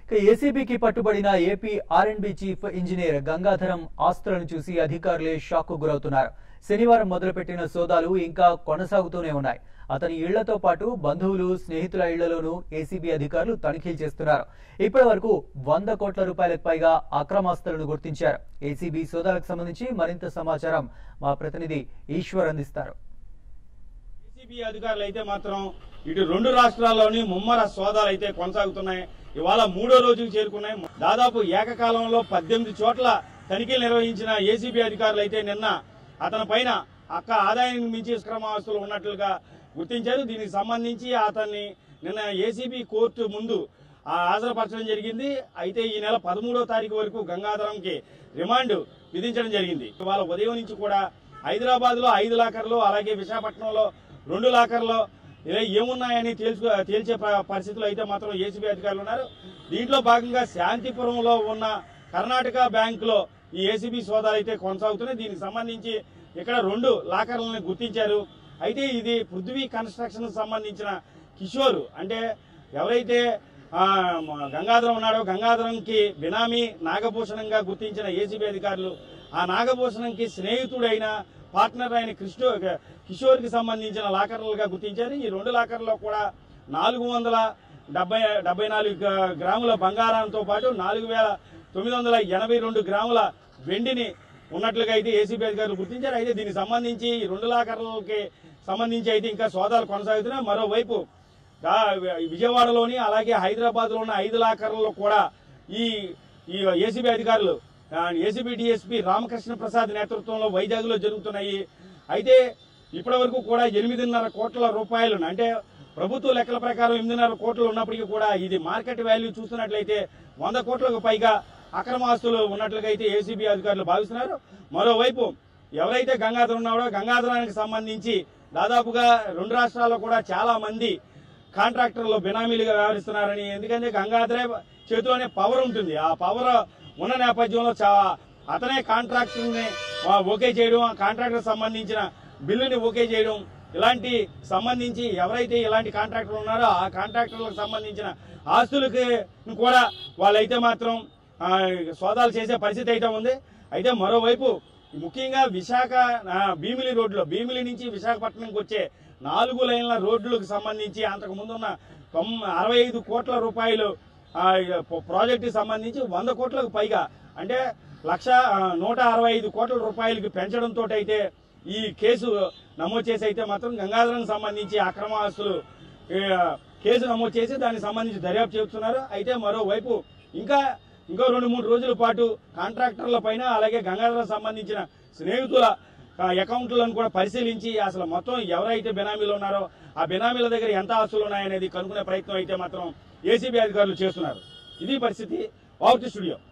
ఇక ఏసీబీకి పట్టుబడిన ఏపీ ఆర్ఎండ్బి చీఫ్ ఇంజనీర్ గంగాధరం ఆస్తులను చూసి అధికారులే షాక్ గురవుతున్నారు శనివారం మొదలుపెట్టిన సోదాలు ఇంకా కొనసాగుతూనే ఉన్నాయి అతని ఇళ్లతో పాటు బంధువులు స్నేహితుల ఇళ్లలోనూ ఏసీబీ అధికారులు తనిఖీలు చేస్తున్నారు ఇప్పటి వరకు వంద కోట్ల రూపాయలకు పైగా అక్రమాస్తులను గుర్తించారు ఏసీబీ సోదాలకు సంబంధించి మరింత సమాచారం మా ప్రతినిధి ఈశ్వర్ అందిస్తారు ఏసీబీ అధికారులు అయితే మాత్రం ఇటు రెండు రాష్ట్రాల్లోని ముమ్మర సోదాలు అయితే కొనసాగుతున్నాయి ఇవాళ మూడో రోజుకు చేరుకున్నాయి దాదాపు ఏకకాలంలో పద్దెనిమిది చోట్ల తనిఖీలు నిర్వహించిన ఏసీబీ అధికారులు అయితే నిన్న అతని పైన అక్క ఆదాయానికి మించి స్క్రమాస్తులు ఉన్నట్లుగా గుర్తించారు దీనికి సంబంధించి అతన్ని నిన్న ఏసీబీ కోర్టు ముందు ఆ హాజరుపరచడం జరిగింది అయితే ఈ నెల పదమూడో తారీఖు వరకు గంగాధరంకి రిమాండ్ విధించడం జరిగింది ఇవాళ ఉదయం నుంచి కూడా హైదరాబాద్ లో ఐదు లాకర్లు అలాగే విశాఖపట్నంలో రెండు లాకర్లో ఇలా ఏమున్నాయని తేల్చు తేల్చే ప- పరిస్థితులు అయితే మాత్రం ఏసీబీ అధికారులు ఉన్నారు దీంట్లో భాగంగా శాంతిపురంలో ఉన్న కర్ణాటక బ్యాంకులో ఈ ఏసీబీ సోదాలు అయితే కొనసాగుతున్నాయి దీనికి సంబంధించి ఇక్కడ రెండు లాకర్లను గుర్తించారు అయితే ఇది పృథ్వీ కన్స్ట్రక్షన్ సంబంధించిన కిషోర్ అంటే ఎవరైతే ఆ, మ- గంగాధరం ఉన్నాడో గంగాధరంకి బినామీ నాగభూషణంగా గుర్తించిన ఏసీబీ అధికారులు ఆ నాగభూషణంకి స్నేహితుడైన పార్ట్నర్ అయిన కృష్ణ కిషోర్ కి సంబంధించిన లాకర్లుగా గుర్తించారు ఈ రెండు లాకర్లో కూడా నాలుగు వందల డెబ్బై డెబ్బై నాలుగు గ- గ్రాముల బంగారంతో పాటు నాలుగు వేల తొమ్మిది వందల ఎనభై రెండు గ్రాముల వెండిని ఉన్నట్లుగా అయితే ఏసీబీ అధికారులు గుర్తించారు అయితే దీనికి సంబంధించి ఈ రెండు లాకర్లకి సంబంధించి అయితే ఇంకా సోదాలు కొనసాగుతున్నాయి మరోవైపు దా- విజయవాడలోని అలాగే హైదరాబాద్ లో ఉన్న ఐదు లాకర్లలో కూడా ఈ ఈ ఏసీబీ అధికారులు ఏసీబీ డిఎస్పీ రామకృష్ణ ప్రసాద్ నేతృత్వంలో వైజాగ్ లో జరుగుతున్నాయి అయితే ఇప్పటి వరకు కూడా ఎనిమిదిన్నర కోట్ల రూపాయలు అంటే ప్రభుత్వ లెక్కల ప్రకారం ఎనిమిదిన్నర కోట్లు ఉన్నప్పటికీ కూడా ఇది మార్కెట్ వాల్యూ చూస్తున్నట్లయితే వంద కోట్లకు పైగా అక్రమ ఆస్తులు ఉన్నట్లుగా అయితే ఏసీబీ అధికారులు భావిస్తున్నారు మరోవైపు ఎవరైతే గంగాధరం ఉన్నాడో గంగాధరానికి సంబంధించి దాదాపుగా రెండు రాష్ట్రాల్లో కూడా చాలా మంది కాంట్రాక్టర్లు బినామీలుగా వ్యవహరిస్తున్నారని ఎందుకంటే గంగాధరే చేతిలోనే పవర్ ఉంటుంది ఆ పవర్ ఉన్న నేపథ్యంలో చా- అతనే కాంట్రాక్టర్ ని ఆ, ఓకే చేయడం ఆ కాంట్రాక్టర్ సంబంధించిన బిల్లుని ఓకే చేయడం ఇలాంటి సంబంధించి ఎవరైతే ఇలాంటి కాంట్రాక్టర్లు ఉన్నారో ఆ కాంట్రాక్టర్లకు సంబంధించిన ఆస్తులకి కూడా వాళ్ళైతే మాత్రం ఆ, సోదాలు చేసే పరిస్థితి అయితే ఉంది అయితే మరోవైపు ముఖ్యంగా విశాఖ ఆ, భీమిలి రోడ్లో భీమిలి నుంచి విశాఖపట్నంకి వచ్చే నాలుగు లైన్ల రోడ్లకు సంబంధించి అంతకు ముందున్న తొమ్ అరవై ఐదు కోట్ల రూపాయలు ఆ, ప- ప్రాజెక్టుకి సంబంధించి వంద కోట్లకు పైగా అంటే లక్ష ఆ, నూట అరవై ఐదు కోట్ల రూపాయలకి పెంచడంతో అయితే ఈ కేసు నమోదు చేసి అయితే మాత్రం గంగాధరం సంబంధించి అక్రమ ఆస్తులు ఏ, కేసు నమోదు చేసి దానికి సంబంధించి దర్యాప్తు చేస్తున్నారు అయితే మరోవైపు ఇంకా ఇంకో రెండు మూడు రోజుల పాటు కాంట్రాక్టర్ల పైన అలాగే గంగాధరం సంబంధించిన స్నేహితుల ఆ, అకౌంట్లను కూడా పరిశీలించి అసలు మొత్తం ఎవరైతే బినామీలు ఉన్నారో ఆ బినామీల దగ్గర ఎంత ఆస్తులు ఉన్నాయనేది కనుక్కునే ప్రయత్నం అయితే మాత్రం ఏసీబీ అధికారులు చేస్తున్నారు ఇది పరిస్థితి పవర్ స్టూడియో